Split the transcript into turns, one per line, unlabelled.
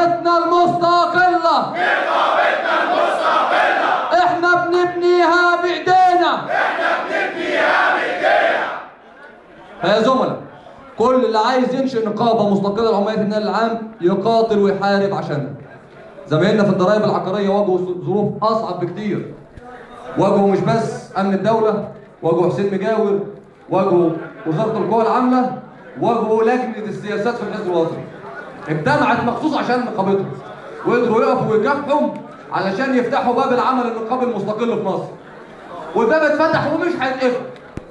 نقابتنا المستقلة
نقابتنا المستقلة
احنا بنبنيها بايدينا
نبنيها بايدينا
فيا زملاء كل اللي عايز ينشئ نقابة مستقلة لعمال في النقل العام يقاتل ويحارب عشانها زمايلنا في الضرائب العقارية واجهوا ظروف أصعب بكتير واجهوا مش بس أمن الدولة واجهوا حسين مجاور واجهوا وزارة القوى العاملة واجهوا لجنة السياسات في الحزب الوطني اجتمعت مخصوص عشان نقابتهم وقدروا يقفوا ويكافحوا علشان يفتحوا باب العمل النقابي المستقل في مصر والباب اتفتح ومش هيتقفل